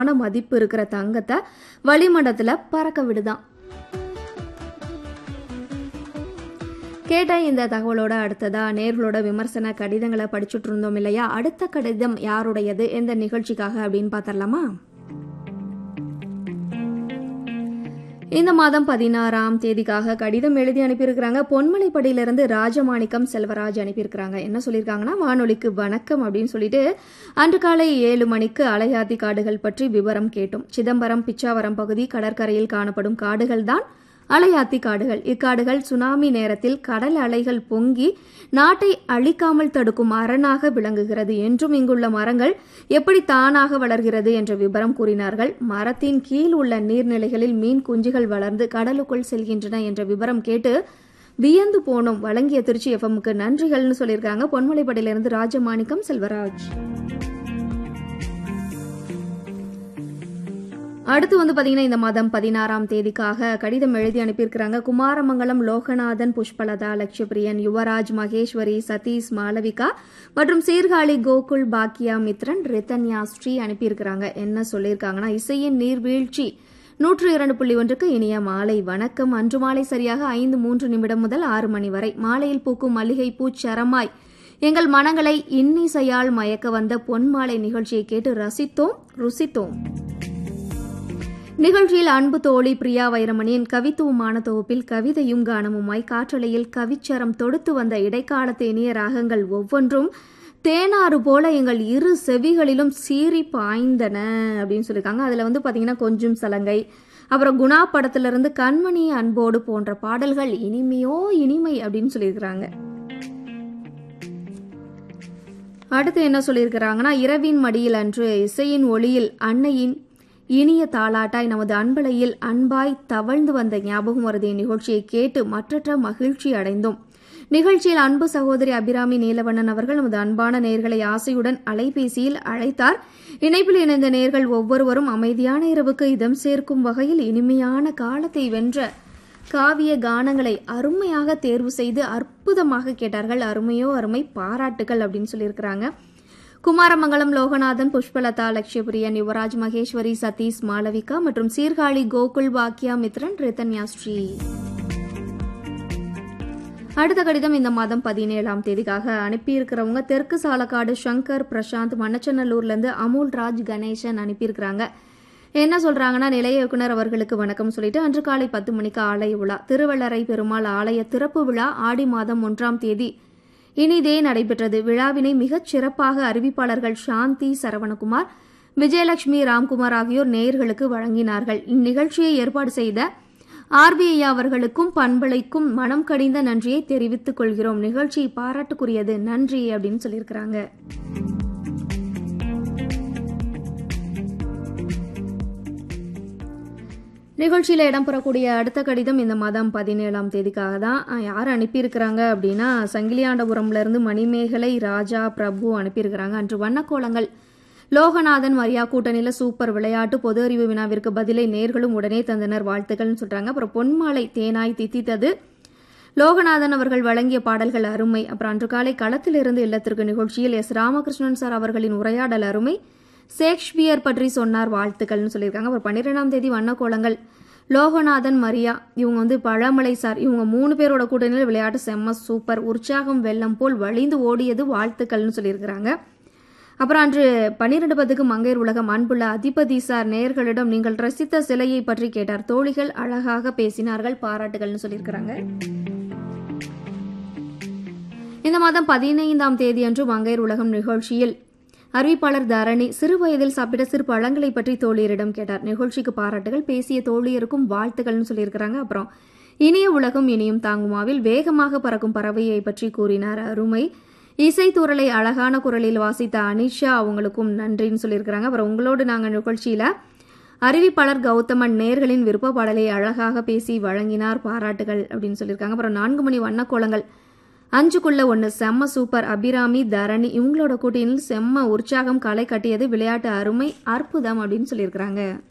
ஆன மதிப்பு இருக்கிற தங்கத்தை வளிமண்டலத்துல பறக்க விடுதான் கேட்ட இந்த தகவலோட அடுத்ததா நேர்களோட விமர்சன கடிதங்களை படிச்சுட்டு இருந்தோம் இல்லையா அடுத்த கடிதம் யாருடையது எந்த நிகழ்ச்சிக்காக அப்படின்னு பார்த்தரலாமா இந்த மாதம் பதினாறாம் தேதிக்காக கடிதம் எழுதி அனுப்பியிருக்கிறாங்க பொன்மலைப்படியிலிருந்து ராஜமாணிக்கம் செல்வராஜ் அனுப்பியிருக்கிறாங்க என்ன சொல்லியிருக்காங்கன்னா வானொலிக்கு வணக்கம் அப்படின்னு சொல்லிட்டு அன்று காலை ஏழு மணிக்கு அலையாத்தி காடுகள் பற்றி விவரம் கேட்டோம் சிதம்பரம் பிச்சாவரம் பகுதி கடற்கரையில் காணப்படும் காடுகள் தான் அலையாத்தி காடுகள் இக்காடுகள் சுனாமி நேரத்தில் கடல் அலைகள் பொங்கி நாட்டை அழிக்காமல் தடுக்கும் அரணாக விளங்குகிறது என்றும் இங்குள்ள மரங்கள் எப்படி தானாக வளர்கிறது என்ற விபரம் கூறினார்கள் மரத்தின் கீழ் உள்ள நீர்நிலைகளில் மீன் குஞ்சுகள் வளர்ந்து கடலுக்குள் செல்கின்றன என்ற விபரம் கேட்டு வியந்து போனோம் வழங்கிய திருச்சி எஃப்எம்க்கு நன்றிகள்னு சொல்லியிருக்காங்க பொன்மலைப்படையிலிருந்து ராஜமாணிக்கம் செல்வராஜ் அடுத்து வந்து பாத்தீங்கன்னா இந்த மாதம் பதினாறாம் தேதிக்காக கடிதம் எழுதி அனுப்பியிருக்கிறாங்க குமாரமங்கலம் லோகநாதன் புஷ்பலதா லட்சுபிரியன் யுவராஜ் மகேஸ்வரி சதீஷ் மாளவிகா மற்றும் சீர்காழி கோகுல் பாக்கியா மித்ரன் ரித்தன்யா ஸ்ரீ அனுப்பியிருக்கிறாங்க என்ன சொல்லியிருக்காங்கன்னா இசையின் நீர்வீழ்ச்சி நூற்று இரண்டு புள்ளி ஒன்றுக்கு இனிய மாலை வணக்கம் அன்று மாலை சரியாக ஐந்து மூன்று நிமிடம் முதல் ஆறு மணி வரை மாலையில் பூக்கும் மல்லிகை பூச்சரமாய் எங்கள் மனங்களை இன்னிசையால் மயக்க வந்த பொன்மாலை நிகழ்ச்சியை கேட்டு ரசித்தோம் ருசித்தோம் நிகழ்ச்சியில் அன்பு தோழி பிரியா வைரமணியின் கவித்துவமான தொகுப்பில் கவிதையும் கானமுமாய் காற்றலையில் கவிச்சரம் தொடுத்து வந்த இடைக்காலத்து இனிய ராகங்கள் ஒவ்வொன்றும் தேனாறு போல எங்கள் இரு செவிகளிலும் சீறி பாய்ந்தன அப்படின்னு சொல்லியிருக்காங்க அதில் வந்து பார்த்தீங்கன்னா கொஞ்சம் சலங்கை அப்புறம் குணா படத்திலிருந்து கண்மணி அன்போடு போன்ற பாடல்கள் இனிமையோ இனிமை அப்படின்னு சொல்லியிருக்கிறாங்க அடுத்து என்ன சொல்லியிருக்கிறாங்கன்னா இரவின் மடியில் அன்று இசையின் ஒளியில் அன்னையின் இனிய தாளாட்டாய் நமது அன்பலையில் அன்பாய் தவழ்ந்து வந்த ஞாபகம் வருதிய நிகழ்ச்சியை கேட்டு மற்றற்ற மகிழ்ச்சி அடைந்தோம் நிகழ்ச்சியில் அன்பு சகோதரி அபிராமி நீலவண்ணன் அவர்கள் நமது அன்பான நேர்களை ஆசையுடன் அலைபேசியில் அழைத்தார் இணைப்பில் இணைந்த நேர்கள் ஒவ்வொருவரும் அமைதியான இரவுக்கு இதம் சேர்க்கும் வகையில் இனிமையான காலத்தை வென்ற காவிய கானங்களை அருமையாக தேர்வு செய்து அற்புதமாக கேட்டார்கள் அருமையோ அருமை பாராட்டுகள் அப்படின்னு சொல்லியிருக்கிறாங்க குமாரமங்கலம் லோகநாதன் புஷ்பலதா லட்சுயபிரியன் யுவராஜ் மகேஸ்வரி சதீஷ் மாளவிகா மற்றும் சீர்காழி கோகுல் பாக்கியா மித்ரன் ரித்தன்யா ஸ்ரீ அடுத்த கடிதம் இந்த மாதம் பதினேழாம் தேதிக்காக அனுப்பியிருக்கிறவங்க தெற்கு சாலக்காடு சங்கர் பிரசாந்த் மண்ணச்சநல்லூர்ல இருந்து அமுல் ராஜ் கணேசன் அனுப்பியிருக்கிறாங்க என்ன சொல்றாங்கன்னா நிலைய இயக்குனர் அவர்களுக்கு வணக்கம் சொல்லிட்டு அன்று காலை பத்து மணிக்கு ஆலய விழா திருவள்ளரை பெருமாள் ஆலய திறப்பு விழா ஆடி மாதம் ஒன்றாம் தேதி இனிதே நடைபெற்றது விழாவினை மிகச் சிறப்பாக அறிவிப்பாளர்கள் சாந்தி சரவணகுமார் விஜயலட்சுமி ராம்குமார் ஆகியோர் நேயர்களுக்கு வழங்கினார்கள் இந்நிகழ்ச்சியை ஏற்பாடு செய்த ஆர்பிஐ அவர்களுக்கும் பண்பலைக்கும் மனம் கடிந்த நன்றியை தெரிவித்துக் கொள்கிறோம் நிகழ்ச்சி பாராட்டுக்குரியது நன்றி அப்படின்னு சொல்லியிருக்கிறாங்க நிகழ்ச்சியில் இடம்பெறக்கூடிய அடுத்த கடிதம் இந்த மாதம் பதினேழாம் தேதிக்காக தான் யார் அனுப்பியிருக்கிறாங்க அப்படின்னா சங்கிலியாண்டபுரம்ல இருந்து மணிமேகலை ராஜா பிரபு அனுப்பியிருக்கிறாங்க அன்று வண்ணக்கோலங்கள் லோகநாதன் மரியா கூட்டணியில் சூப்பர் விளையாட்டு பொது அறிவு வினாவிற்கு பதிலை நேர்களும் உடனே தந்தனர் வாழ்த்துக்கள்னு சொல்றாங்க அப்புறம் பொன்மாலை தேனாய் தித்தித்தது லோகநாதன் அவர்கள் வழங்கிய பாடல்கள் அருமை அப்புறம் அன்று காலை களத்திலிருந்து இல்லத்திற்கு நிகழ்ச்சியில் எஸ் ராமகிருஷ்ணன் சார் அவர்களின் உரையாடல் அருமை ஷேக்ஸ்பியர் பற்றி சொன்னார் வாழ்த்துக்கள்னு சொல்லியிருக்காங்க அப்புறம் பன்னிரெண்டாம் தேதி வண்ணக்கோலங்கள் லோகநாதன் மரியா இவங்க வந்து பழமலை சார் இவங்க மூணு பேரோட கூட்டணியில் விளையாட்டு செம்ம சூப்பர் உற்சாகம் வெள்ளம் போல் வழிந்து ஓடியது வாழ்த்துக்கள்னு சொல்லியிருக்கிறாங்க அப்புறம் அன்று பன்னிரண்டு பத்துக்கு மங்கையர் உலகம் அன்புள்ள அதிபதி சார் நேயர்களிடம் நீங்கள் ரசித்த சிலையை பற்றி கேட்டார் தோழிகள் அழகாக பேசினார்கள் பாராட்டுகள்னு சொல்லியிருக்கிறாங்க இந்த மாதம் பதினைந்தாம் தேதி அன்று மங்கையர் உலகம் நிகழ்ச்சியில் அறிவிப்பாளர் தரணி சிறு வயதில் சாப்பிட்ட சிறு பழங்களை பற்றி தோழியரிடம் கேட்டார் நிகழ்ச்சிக்கு பாராட்டுகள் பேசிய தோழியருக்கும் வாழ்த்துக்கள்னு சொல்லியிருக்கிறாங்க அப்புறம் இனிய உலகம் இனியும் தாங்குமாவில் வேகமாக பறக்கும் பறவையை பற்றி கூறினார் அருமை இசைத்தூரலை அழகான குரலில் வாசித்த அனிஷா அவங்களுக்கும் நன்றின்னு சொல்லியிருக்கிறாங்க அப்புறம் உங்களோடு நாங்கள் நிகழ்ச்சியில அறிவிப்பாளர் கௌதமன் நேர்களின் விருப்ப பாடலை அழகாக பேசி வழங்கினார் பாராட்டுகள் அப்படின்னு சொல்லியிருக்காங்க அப்புறம் நான்கு மணி வண்ணக்கோலங்கள் அஞ்சுக்குள்ள ஒன்று செம்ம சூப்பர் அபிராமி தரணி இவங்களோட கூட்டணியில் செம்ம உற்சாகம் களை கட்டியது விளையாட்டு அருமை அற்புதம் அப்படின்னு சொல்லியிருக்கிறாங்க